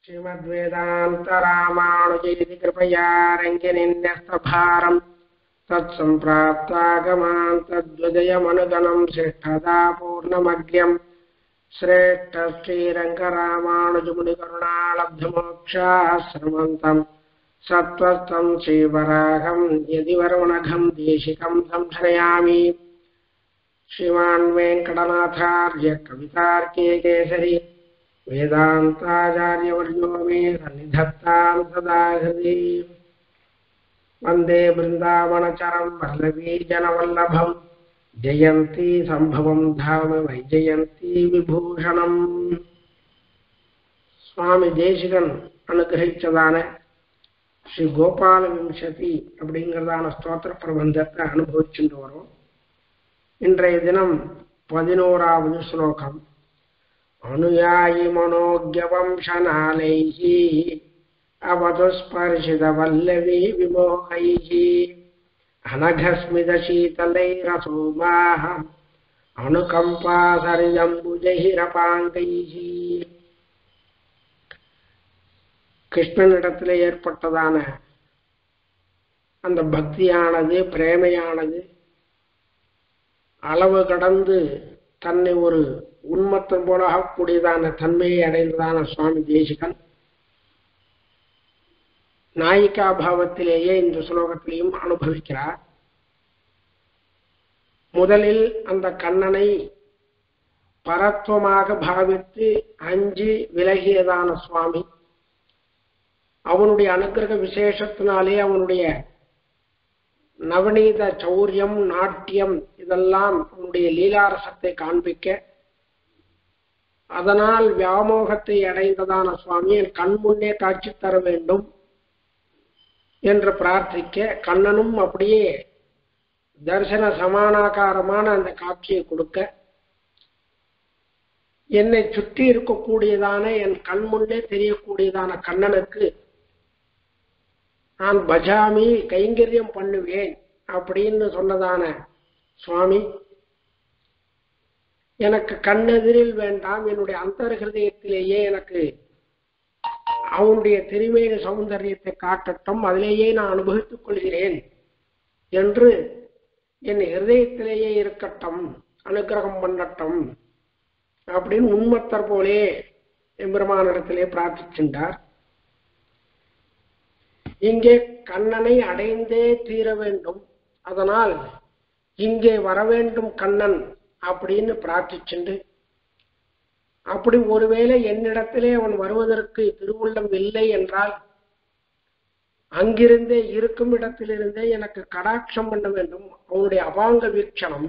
श्रीमद्वेदान्तरामानुजयति कृपया रङ्गिनिन्यस्तभारम् तत्सम्प्राप्तागमान् तद्विजयमनुगणम् शिष्ठदा पूर्णमग्र्यम् श्रेष्ठ श्रीरङ्गरामानुजमुनिकरुणालब्धमोक्षाश्रमन्तम् सत्त्वस्तम् श्रीवराहम् यदि वरुणघम् देशिकम् संश्रयामि श्रीमान् वेङ्कटनाथार्य कवितार्के केसरी वेदान्ताचार्यवर्यो मे सन्निधत्तां सदा हृदि वन्दे बृन्दावनचरम् वल्लवीजनवल्लभम् जयन्ती सम्भवम् धाम वैजयन्ती விபூஷணம் சுவாமி தேசிகன் அனுகிரகிச்சதான ஸ்ரீ கோபால விம்சதி அப்படிங்கிறதான ஸ்தோத்திர பிரபந்தத்தை அனுபவிச்சுட்டு வரோம் இன்றைய தினம் பதினோராவது ஸ்லோகம் अनुयायि मनोज्ञवंशनालैः अवतु स्पर्शितवल्लवी विमोहैः अनघस्मितशीतलैरसोमाः அணுகம்பாசரிஜம்புஜைரபாங்கைஹி கிருஷ்ணனிடத்தில் ஏற்பட்டதான அந்த பக்தியானது பிரேமையானது அளவு கடந்து தன்னை ஒரு உண்மத்தம் போல ஆகக்கூடியதான தன்மையை அடைந்ததான சுவாமி தேசிகன் நாயிகா பாவத்திலேயே இந்த ஸ்லோகத்திலையும் அனுபவிக்கிறார் முதலில் அந்த கண்ணனை பரத்துவமாக பாவித்து அஞ்சு விலகியதான சுவாமி அவனுடைய அனுகிரக விசேஷத்தினாலே அவனுடைய நவநீத சௌரியம் நாட்டியம் இதெல்லாம் அவனுடைய லீலாரசத்தை காண்பிக்க அதனால் வியாமோகத்தை அடைந்ததான சுவாமி என் கண் முன்னே காட்சி தர வேண்டும் என்று பிரார்த்திக்க கண்ணனும் அப்படியே தரிசன சமானாகாரமான அந்த காட்சியை கொடுக்க என்னை சுற்றி இருக்கக்கூடியதான என் கண் முன்னே தெரியக்கூடியதான கண்ணனுக்கு நான் பஜாமி கைங்கரியம் பண்ணுவேன் அப்படின்னு சொன்னதான சுவாமி எனக்கு கண்ணெதிரில் வேண்டாம் என்னுடைய அந்தர் ஹிருதயத்திலேயே எனக்கு அவனுடைய திருமேனி சௌந்தரியத்தை காட்டட்டும் அதிலேயே நான் அனுபவித்துக் கொள்கிறேன் என்று என் ஹிருதயத்திலேயே இருக்கட்டும் அனுகிரகம் பண்ணட்டும் அப்படின்னு உண்மத்தர் போலே எம்பெருமானிடத்திலே பிரார்த்திக்கின்றார் இங்கே கண்ணனை அடைந்தே தீர வேண்டும் அதனால் இங்கே வர வேண்டும் கண்ணன் அப்படின்னு பிரார்த்திச்சுண்டு அப்படி ஒருவேளை என்னிடத்திலே அவன் வருவதற்கு திருவுள்ளம் இல்லை என்றால் அங்கிருந்தே இருக்கும் இடத்திலிருந்தே எனக்கு கடாட்சம் பண்ண வேண்டும் அவனுடைய அபாங்க வீக்ஷணம்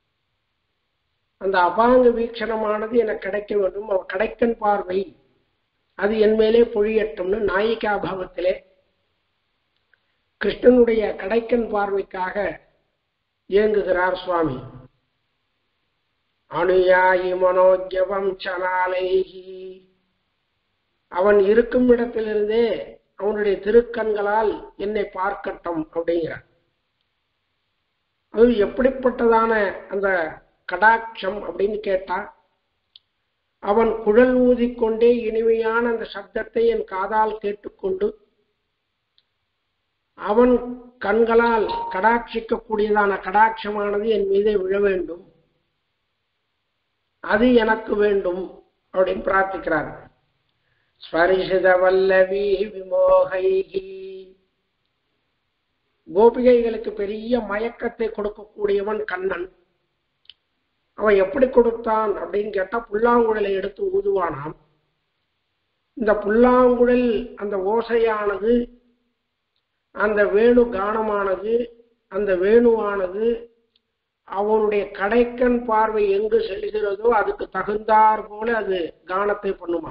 அந்த அபாங்க வீக்ஷணமானது எனக்கு கிடைக்க வேண்டும் அவன் கடைக்கன் பார்வை அது என் மேலே பொழியட்டும்னு நாயிகா பாவத்திலே கிருஷ்ணனுடைய கடைக்கன் பார்வைக்காக இயங்குகிறார் சுவாமி அணுயாயி மனோஜவம் சனாலைகி அவன் இருக்கும் இடத்திலிருந்தே அவனுடைய திருக்கண்களால் என்னை பார்க்கட்டும் அப்படிங்கிறார் அது எப்படிப்பட்டதான அந்த கடாட்சம் அப்படின்னு கேட்டா அவன் குழல் ஊதிக்கொண்டே இனிமையான அந்த சப்தத்தை என் காதால் கேட்டுக்கொண்டு அவன் கண்களால் கடாட்சிக்கக்கூடியதான கடாட்சமானது என் மீதே விழ வேண்டும் அது எனக்கு வேண்டும் அப்படின்னு பிரார்த்திக்கிறார் ஸ்பரிசித வல்லவி விமோகைகி கோபிகைகளுக்கு பெரிய மயக்கத்தை கொடுக்கக்கூடியவன் கண்ணன் அவன் எப்படி கொடுத்தான் அப்படின்னு கேட்டா புல்லாங்குழலை எடுத்து ஊதுவானாம் இந்த புல்லாங்குழல் அந்த ஓசையானது அந்த வேணு கானமானது அந்த வேணுவானது அவனுடைய கடைக்கன் பார்வை எங்கு செல்கிறதோ அதுக்கு தகுந்தார் போல அது கானத்தை பண்ணுமா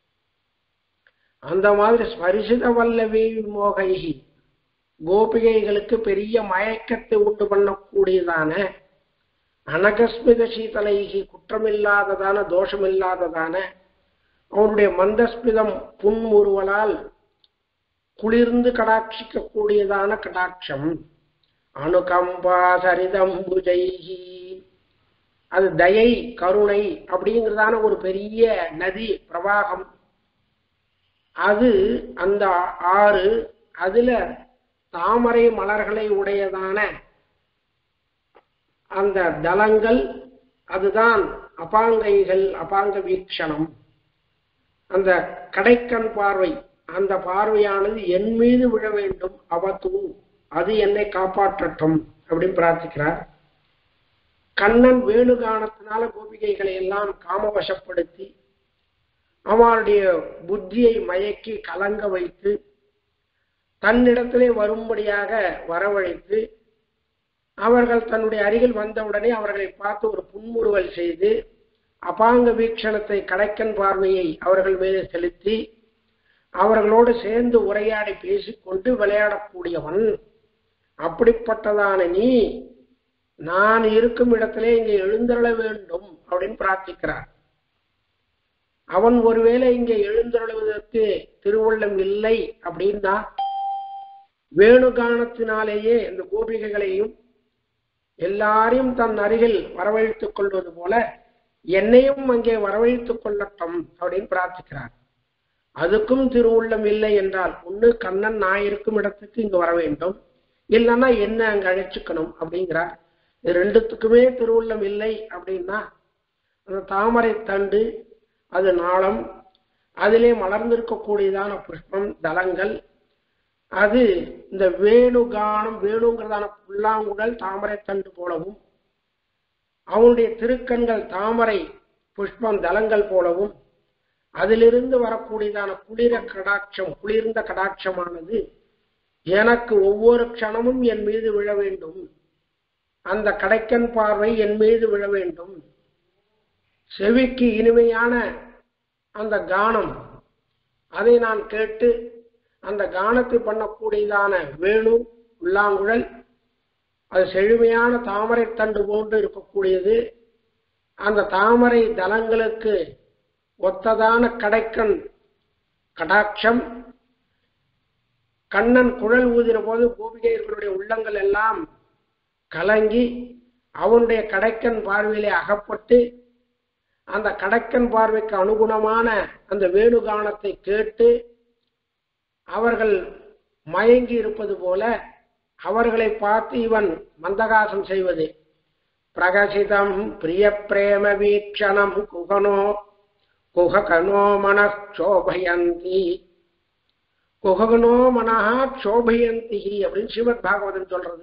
அந்த மாதிரி ஸ்பரிசித வல்லவி மோகைகி கோபிகைகளுக்கு பெரிய மயக்கத்தை உண்டு பண்ணக்கூடியதான அனகஸ்மித சீதலைகி குற்றமில்லாததான தோஷமில்லாததான அவனுடைய மந்தஸ்மிதம் புன்முறுவலால் குளிர்ந்து கடாட்சிக்க கூடியதான கடாட்சம் அணுகம்பா சரிதம்புஜைகி அது தயை கருணை அப்படிங்கிறதான ஒரு பெரிய நதி பிரவாகம் அது அந்த ஆறு அதுல தாமரை மலர்களை உடையதான அந்த தலங்கள் அதுதான் அபாங்கைகள் அபாங்க வீக்ஷணம் அந்த கடைக்கண் பார்வை அந்த பார்வையானது என் மீது விழ வேண்டும் அவத்து அது என்னை காப்பாற்றட்டும் அப்படின்னு பிரார்த்திக்கிறார் கண்ணன் வேணுகானத்தினால கோபிகைகளை எல்லாம் காமவசப்படுத்தி அவளுடைய புத்தியை மயக்கி கலங்க வைத்து தன்னிடத்திலே வரும்படியாக வரவழைத்து அவர்கள் தன்னுடைய அருகில் வந்தவுடனே அவர்களை பார்த்து ஒரு புன்முறுவல் செய்து அபாங்க வீக்ஷணத்தை கடைக்கன் பார்வையை அவர்கள் மீது செலுத்தி அவர்களோடு சேர்ந்து உரையாடி பேசிக்கொண்டு விளையாடக்கூடியவன் அப்படிப்பட்டதான நீ நான் இருக்கும் இடத்திலே இங்கே எழுந்தருள வேண்டும் அப்படின்னு பிரார்த்திக்கிறார் அவன் ஒருவேளை இங்கே எழுந்தருளுவதற்கு திருவுள்ளம் இல்லை அப்படின்னா வேணுகானத்தினாலேயே இந்த கோபிகைகளையும் எல்லாரையும் தன் அருகில் வரவழைத்துக் கொள்வது போல என்னையும் அங்கே வரவழைத்துக் கொள்ளட்டும் அப்படின்னு பிரார்த்திக்கிறார் அதுக்கும் திருவுள்ளம் இல்லை என்றால் ஒண்ணு கண்ணன் நான் இருக்கும் இடத்துக்கு இங்க வர வேண்டும் இல்லைன்னா என்ன அங்க அழைச்சுக்கணும் அப்படிங்கிறார் இது ரெண்டுத்துக்குமே திருவுள்ளம் இல்லை அப்படின்னா அந்த தாமரை தண்டு அது நாளம் அதிலே மலர்ந்திருக்கக்கூடியதான புஷ்பம் தலங்கள் அது இந்த வேணுகானம் வேணுங்கிறதான புல்லாங்குழல் தாமரை தண்டு போலவும் அவனுடைய திருக்கண்கள் தாமரை புஷ்பம் தலங்கள் போலவும் அதிலிருந்து வரக்கூடியதான குளிர கடாட்சம் குளிர்ந்த கடாட்சமானது எனக்கு ஒவ்வொரு க்ஷணமும் என் மீது விழ வேண்டும் அந்த கடைக்கன் பார்வை என் மீது விழ வேண்டும் செவிக்கு இனிமையான அந்த கானம் அதை நான் கேட்டு அந்த கானத்தை பண்ணக்கூடியதான வேணு உள்ளாங்குழல் அது செழுமையான தாமரை தண்டு போன்று இருக்கக்கூடியது அந்த தாமரை தலங்களுக்கு ஒத்ததான கடைக்கண் கடாட்சம் கண்ணன் குழல் ஊதின போது கோபிகையர்களுடைய உள்ளங்கள் எல்லாம் கலங்கி அவனுடைய கடைக்கன் பார்வையிலே அகப்பட்டு அந்த கடைக்கன் பார்வைக்கு அனுகுணமான அந்த வேணுகானத்தை கேட்டு அவர்கள் மயங்கி இருப்பது போல அவர்களை பார்த்து இவன் மந்தகாசம் செய்வது பிரகசிதம் பிரிய பிரேம வீக்ஷணம் குகனோ குககனோ மனோபயந்தி குககனோ மனஹா க்ஷோபயந்தி அப்படின்னு ஸ்ரீமத் பாகவதன் சொல்றது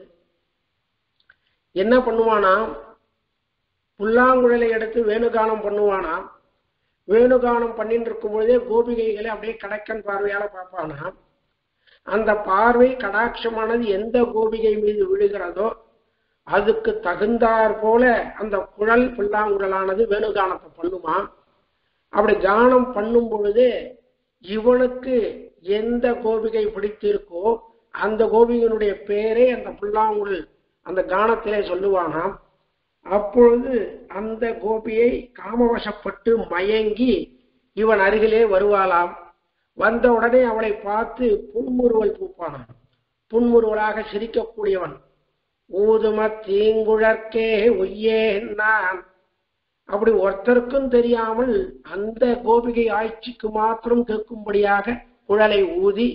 என்ன பண்ணுவானாம் புல்லாங்குழலை எடுத்து வேணுகானம் பண்ணுவானாம் வேணுகானம் பண்ணிட்டு இருக்கும் பொழுதே கோபிகைகளை அப்படியே கடக்கன் பார்வையால பார்ப்பானாம் அந்த பார்வை கடாட்சமானது எந்த கோபிகை மீது விழுகிறதோ அதுக்கு தகுந்தாற் போல அந்த குழல் புல்லாங்குழலானது வேணுகானத்தை பண்ணுமா அப்படி கானம் பண்ணும் பொழுது இவனுக்கு எந்த கோபிகை பிடித்திருக்கோ அந்த கோபிகனுடைய பேரே அந்த புல்லாங்குழல் அந்த கானத்திலே சொல்லுவானாம் அப்பொழுது அந்த கோபியை காமவசப்பட்டு மயங்கி இவன் அருகிலே வருவாளாம் வந்த உடனே அவளை பார்த்து புன்முறுவல் பூப்பானான் புன்முறுவலாக சிரிக்கக்கூடியவன் ஊதும தீங்குழற்கே ஒய்யே நான் அப்படி ஒருத்தருக்கும் தெரியாமல் அந்த கோபிகை ஆட்சிக்கு மாத்திரம் கேட்கும்படியாக குழலை ஊதி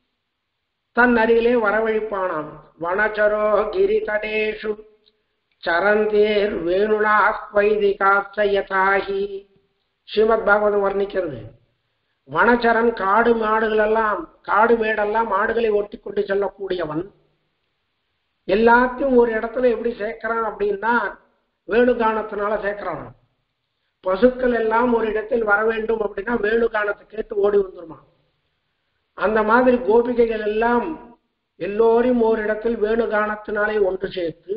தன் அருகிலே வரவழைப்பானாம் வனச்சரோ கிரிதடேஷு சரந்தேர் வேணுனா வைதிகாசயதாகி ஸ்ரீமத் பாகவதம் வர்ணிக்கிறது வனச்சரன் காடு மாடுகள் எல்லாம் காடு மேடெல்லாம் மாடுகளை ஒட்டி கொண்டு செல்லக்கூடியவன் எல்லாத்தையும் ஒரு இடத்துல எப்படி சேர்க்கிறான் அப்படின்னா வேணுகானத்தினால சேர்க்கிறான் பசுக்கள் எல்லாம் ஒரு இடத்தில் வர வேண்டும் அப்படின்னா வேணுகானத்தை கேட்டு ஓடி வந்துருமா அந்த மாதிரி கோபிகைகள் எல்லாம் எல்லோரையும் ஒரு இடத்தில் வேணுகானத்தினாலே ஒன்று சேர்த்து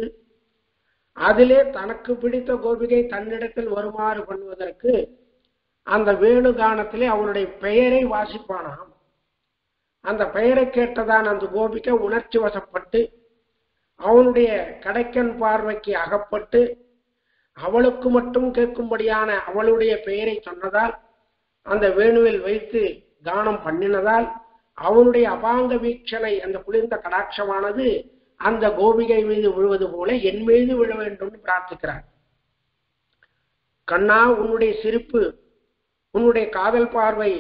அதிலே தனக்கு பிடித்த கோபிகை தன்னிடத்தில் வருமாறு பண்ணுவதற்கு அந்த வேணுகானத்திலே அவனுடைய பெயரை வாசிப்பானாம் அந்த பெயரை கேட்டதான் அந்த கோபிகை உணர்ச்சி வசப்பட்டு அவனுடைய கடைக்கன் பார்வைக்கு அகப்பட்டு அவளுக்கு மட்டும் கேட்கும்படியான அவளுடைய பெயரை சொன்னதால் அந்த வேணுவில் வைத்து கானம் பண்ணினதால் அவனுடைய அபாங்க வீட்சனை அந்த குளிர்ந்த கடாட்சமானது அந்த கோபிகை மீது விழுவது போல என் மீது விழ வேண்டும் பிரார்த்திக்கிறார் கண்ணா உன்னுடைய சிரிப்பு உன்னுடைய காதல் பார்வை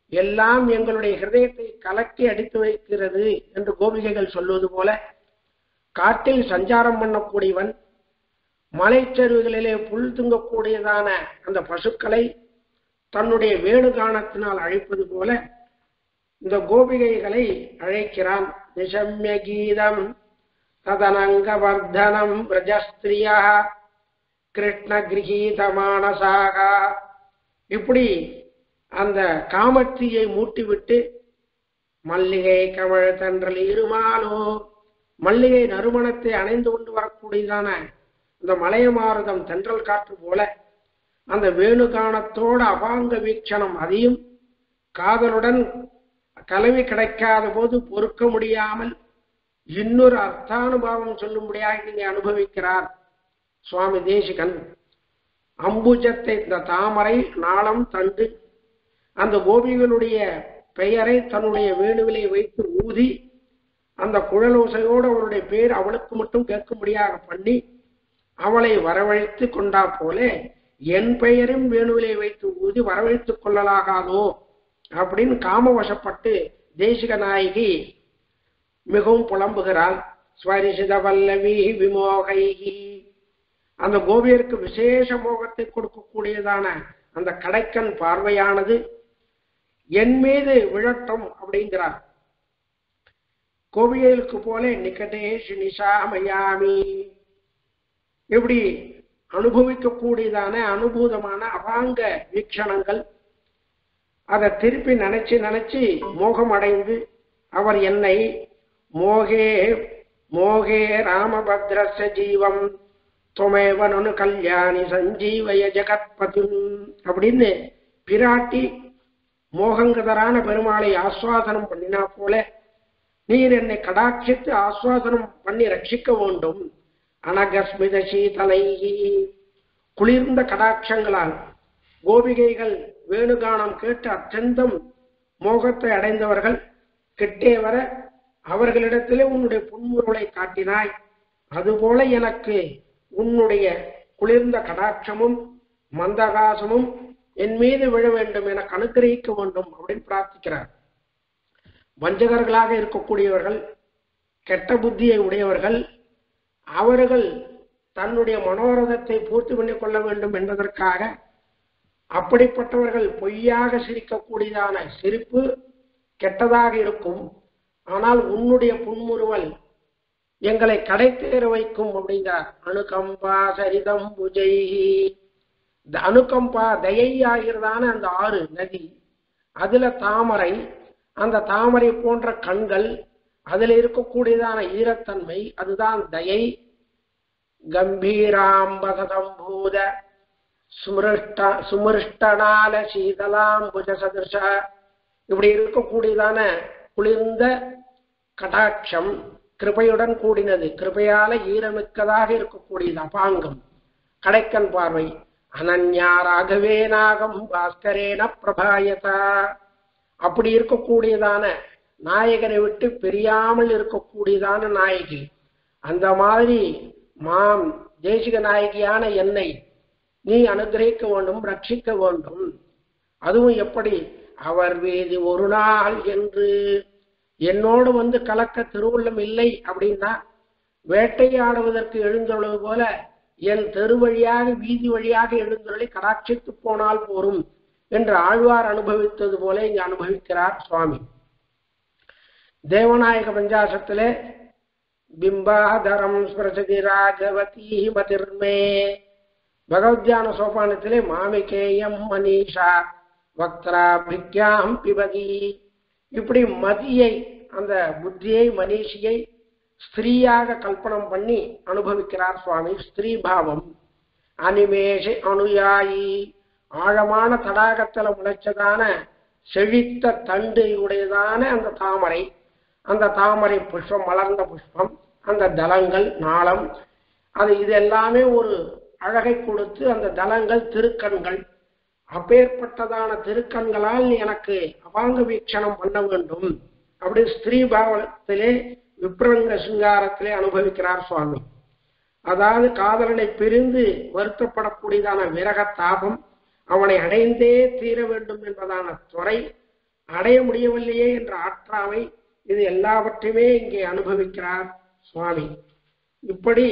எல்லாம் எங்களுடைய ஹிருதயத்தை கலக்கி அடித்து வைக்கிறது என்று கோபிகைகள் சொல்வது போல காட்டில் சஞ்சாரம் பண்ணக்கூடியவன் மலைச்சரிவுகளிலே புல் துங்கக்கூடியதான அந்த பசுக்களை தன்னுடைய வேணுகானத்தினால் அழைப்பது போல இந்த கோபிகைகளை அழைக்கிறான் நிஷம்ய கீதம் ததனங்கவர்தனம் பிரஜஸ்திரியா கிருஷ்ண கிரகீத மானசாக இப்படி அந்த காமத்தியை மூட்டிவிட்டு மல்லிகை கமழ் தன்றல் இருமாலோ மல்லிகை நறுமணத்தை அணைந்து கொண்டு வரக்கூடியதான இந்த மலையமாரதம் தென்றல் காற்று போல அந்த வேணுகானத்தோட அபாங்க வீக்ஷணம் அதையும் காதலுடன் கலவி கிடைக்காத போது பொறுக்க முடியாமல் இன்னொரு அர்த்தானுபாவம் சொல்லும்படியாக இங்கே அனுபவிக்கிறார் சுவாமி தேசிகன் அம்புஜத்தை இந்த தாமரை நாளம் தண்டு அந்த கோபிகளுடைய பெயரை தன்னுடைய வேணுவிலை வைத்து ஊதி அந்த குழலோசையோடு அவளுடைய பேர் அவளுக்கு மட்டும் கேட்கும்படியாக பண்ணி அவளை வரவழைத்து கொண்டா போல என் பெயரும் வேணுவிலை வைத்து ஊதி வரவழைத்துக் கொள்ளலாகாதோ அப்படின்னு காமவசப்பட்டு தேசிக நாயகி மிகவும் புலம்புகிறாள் ஸ்வரிசித வல்லவி விமோகைகி அந்த கோபியருக்கு விசேஷ மோகத்தை கொடுக்கக்கூடியதான அந்த கடைக்கன் பார்வையானது என் மீது விழட்டும் அப்படிங்கிறார் கோபியலுக்கு போல நிகடேஷ் நிஷாமயாமி இப்படி அனுபவிக்கக்கூடியதான அனுபூதமான அபாங்க வீக்ஷணங்கள் அதை திருப்பி நினைச்சு நினைச்சு மோகம் அடைந்து அவர் என்னை மோகே மோகே ராமபத்ரஸ்ய ஜீவம் துமேவனு கல்யாணி சஞ்சீவய ஜெகத்பதி அப்படின்னு பிராட்டி மோகங்கதரான பெருமாளை ஆஸ்வாதனம் பண்ணினா போல நீர் என்னை கடாட்சித்து ஆஸ்வாதனம் பண்ணி ரட்சிக்க வேண்டும் அனகஸ்மித சீதலைகி குளிர்ந்த கடாட்சங்களால் கோபிகைகள் வேணுகானம் கேட்டு அत्यந்தம் மோகத்தை அடைந்தவர்கள் கிட்டே வர அவர்களிடத்திலே உன்னுடைய புன்முருளை காட்டினாய் அதுபோல எனக்கு உன்னுடைய குளிர்ந்த கடாட்சமும் மந்தகாசமும் என் மீது விழ வேண்டும் என அனுகிரகிக்க வேண்டும் அப்படின்னு பிரார்த்திக்கிறார் வஞ்சகர்களாக இருக்கக்கூடியவர்கள் கெட்ட புத்தியை உடையவர்கள் அவர்கள் தன்னுடைய மனோரதத்தை பூர்த்தி பண்ணிக் கொள்ள வேண்டும் என்பதற்காக அப்படிப்பட்டவர்கள் பொய்யாக சிரிக்கக்கூடியதான சிரிப்பு கெட்டதாக இருக்கும் ஆனால் உன்னுடைய புன்முறுவல் எங்களை கடை தேர வைக்கும் அப்படிங்கிறார் அணுகம்பா சரிதம் புஜை இந்த அணுகம்பா தயை ஆகிறதான அந்த ஆறு நதி அதுல தாமரை அந்த தாமரை போன்ற கண்கள் அதுல இருக்கக்கூடியதான ஈரத்தன்மை அதுதான் தயை கம்பீராம்பதம்பூத சுமிருஷ்ட சுமிருஷ்டனால சீதலாம்புஜ சதுர்ஷ இப்படி இருக்கக்கூடியதான குளிர்ந்த கடாட்சம் கிருபையுடன் கூடினது கிருபையால ஈரமிக்கதாக இருக்கக்கூடியது அபாங்கம் கடைக்கன் பார்வை அனன்யா ராகவே நாகம் பாஸ்கரேன பிரபாயதா அப்படி இருக்கக்கூடியதான நாயகனை விட்டு பிரியாமல் இருக்கக்கூடியதான நாயகி அந்த மாதிரி மாம் தேசிக நாயகியான என்னை நீ அனுகிரகிக்க வேண்டும் ரட்சிக்க வேண்டும் அதுவும் எப்படி அவர் வீதி ஒரு நாள் என்று என்னோடு வந்து கலக்க திருவுள்ளம் இல்லை அப்படின்னா வேட்டையாடுவதற்கு எழுந்தொழுது போல என் தெரு வழியாக வீதி வழியாக எழுந்தொழி கடாட்சித்து போனால் போரும் என்று ஆழ்வார் அனுபவித்தது போல இங்கு அனுபவிக்கிறார் சுவாமி தேவநாயக பஞ்சாசத்திலே பிம்பாதரம் ஸ்மிருதி ராஜவதி மதிர்மே பகவத்யான சோபானத்திலே மாமிகேயம் மனிஷா வக்திராபிக்யாம் பிபதி இப்படி மதியை அந்த புத்தியை மனிஷியை ஸ்திரீயாக கல்பனம் பண்ணி அனுபவிக்கிறார் சுவாமி ஸ்திரீ பாவம் அனிமேஷி அனுயாயி ஆழமான தடாகத்துல முளைச்சதான செழித்த தண்டு உடையதான அந்த தாமரை அந்த தாமரை புஷ்பம் மலர்ந்த புஷ்பம் அந்த தலங்கள் நாளம் அது இது எல்லாமே ஒரு அழகை கொடுத்து அந்த தலங்கள் திருக்கண்கள் அப்பேற்பட்டதான திருக்கண்களால் எனக்கு அபாங்க வீக்ஷணம் பண்ண வேண்டும் அப்படி ஸ்திரீ பாவத்திலே விப்ரங்க சிங்காரத்திலே அனுபவிக்கிறார் சுவாமி அதாவது காதலனை பிரிந்து வருத்தப்படக்கூடியதான விரக தாபம் அவனை அடைந்தே தீர வேண்டும் என்பதான துறை அடைய முடியவில்லையே என்ற ஆற்றாமை இது எல்லாவற்றையுமே இங்கே அனுபவிக்கிறார் சுவாமி இப்படி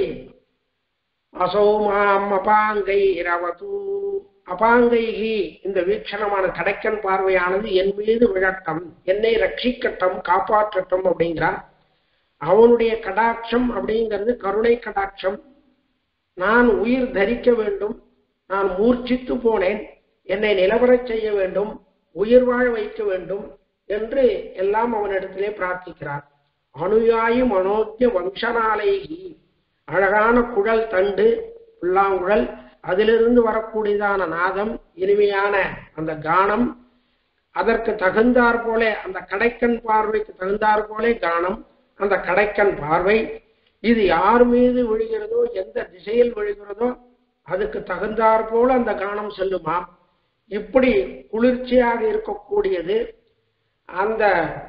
அசௌ மாம் அபாங்கை ரவது அபாங்கைகி இந்த வீக்ஷணமான கடைக்கன் பார்வையானது என் மீது விழட்டம் என்னை ரட்சிக்கட்டும் காப்பாற்றட்டும் அப்படிங்கிறார் அவனுடைய கடாட்சம் அப்படிங்கிறது கருணை கடாட்சம் நான் உயிர் தரிக்க வேண்டும் நான் மூர்ச்சித்து போனேன் என்னை நிலவரச் செய்ய வேண்டும் உயிர் வாழ வைக்க வேண்டும் என்று எல்லாம் அவனிடத்திலே பிரார்த்திக்கிறார் அணுயாயி மனோக்கிய வம்சநாளைகி அழகான குழல் தண்டு புல்லாங்குழல் அதிலிருந்து வரக்கூடியதான நாதம் இனிமையான அந்த கானம் அதற்கு தகுந்தாற் போல அந்த கடைக்கன் பார்வைக்கு தகுந்தாற் போலே கானம் அந்த கடைக்கன் பார்வை இது யார் மீது விழுகிறதோ எந்த திசையில் விழுகிறதோ அதுக்கு தகுந்தாற் போல அந்த கானம் செல்லுமா இப்படி குளிர்ச்சியாக இருக்கக்கூடியது அந்த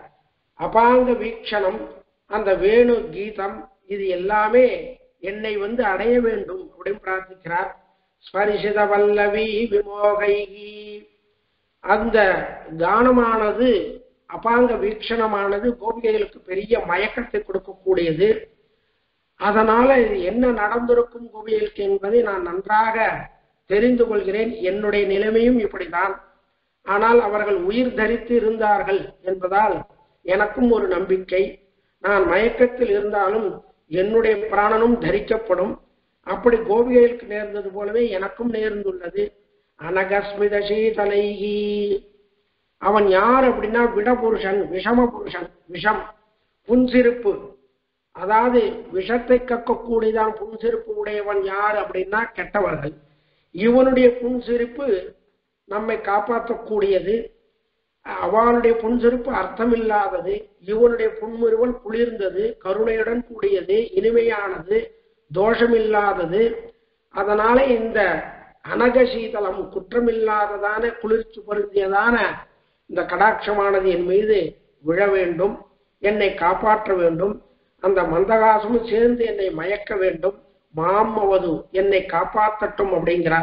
அபாங்க வீக்ஷணம் அந்த வேணு கீதம் இது எல்லாமே என்னை வந்து அடைய வேண்டும் அப்படின்னு பிரார்த்திக்கிறார் ஸ்பரிசித வல்லவி விமோகைகி அந்த கானமானது அபாங்க வீக்ஷணமானது கோபிகைகளுக்கு பெரிய மயக்கத்தை கொடுக்கக்கூடியது அதனால இது என்ன நடந்திருக்கும் கோபிகளுக்கு என்பதை நான் நன்றாக தெரிந்து கொள்கிறேன் என்னுடைய நிலைமையும் இப்படிதான் ஆனால் அவர்கள் உயிர் தரித்து இருந்தார்கள் என்பதால் எனக்கும் ஒரு நம்பிக்கை நான் மயக்கத்தில் இருந்தாலும் என்னுடைய பிராணனும் தரிக்கப்படும் அப்படி கோபிகைகளுக்கு நேர்ந்தது போலவே எனக்கும் நேர்ந்துள்ளது அனகஸ்மித சீதலைகி அவன் யார் அப்படின்னா விடபுருஷன் விஷம புருஷன் விஷம் புன்சிருப்பு அதாவது விஷத்தை கக்கக்கூடியதான் புன்சிருப்பு உடையவன் யார் அப்படின்னா கெட்டவர்கள் இவனுடைய புன்சிரிப்பு நம்மை காப்பாற்றக்கூடியது அவனுடைய புன்சிரிப்பு அர்த்தமில்லாதது இவனுடைய புன்முறுவல் குளிர்ந்தது கருணையுடன் கூடியது இனிமையானது தோஷமில்லாதது அதனால இந்த அனகசீதலம் குற்றமில்லாததான குளிர்ச்சி பொருந்தியதான இந்த கடாட்சமானது என் மீது விழ வேண்டும் என்னை காப்பாற்ற வேண்டும் அந்த மந்தகாசமும் சேர்ந்து என்னை மயக்க வேண்டும் மாமவது என்னை காப்பாற்றட்டும் அப்படிங்கிறார்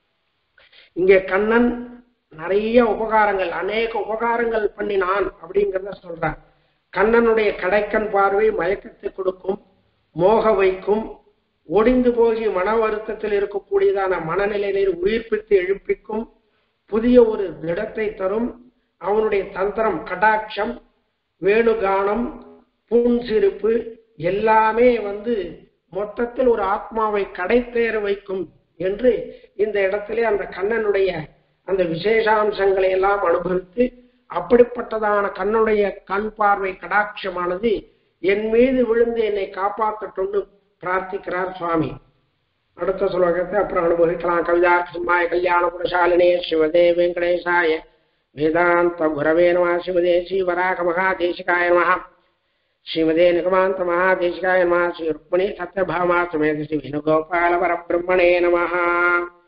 இங்கே கண்ணன் நிறைய உபகாரங்கள் அநேக உபகாரங்கள் பண்ணினான் அப்படிங்கிறத சொல்றார் கண்ணனுடைய கடைக்கன் பார்வை மயக்கத்தை கொடுக்கும் மோக வைக்கும் ஒடிந்து போகி மன வருத்தத்தில் இருக்கக்கூடியதான மனநிலையை உயிர்ப்பித்து எழுப்பிக்கும் புதிய ஒரு திடத்தை தரும் அவனுடைய தந்திரம் கடாட்சம் வேணுகானம் பூஞ்சிருப்பு எல்லாமே வந்து மொத்தத்தில் ஒரு ஆத்மாவை கடைத்தேற வைக்கும் என்று இந்த இடத்திலே அந்த கண்ணனுடைய அந்த விசேஷாம்சங்களை எல்லாம் அனுபவித்து அப்படிப்பட்டதான கண்ணுடைய கண் பார்வை கடாட்சமானது என் மீது விழுந்து என்னை காப்பாற்றட்டும்னு பிரார்த்திக்கிறார் சுவாமி அடுத்த ஸ்லோகத்தை அப்புறம் அனுபவிக்கலாம் கவிதார்த்தமாய கல்யாண புரசாலினே சிவதே வெங்கடேசாய வேதாந்த குரவே நம சிவதே ஸ்ரீவராக மகாதேசிகாய நம ஸ்ரீமதே நிகமாந்த மகாதேசிகாய நம ஸ்ரீ ருக்மணி சத்யபாமா சுமேத ஸ்ரீ வேணுகோபால பரபிரம்மணே நம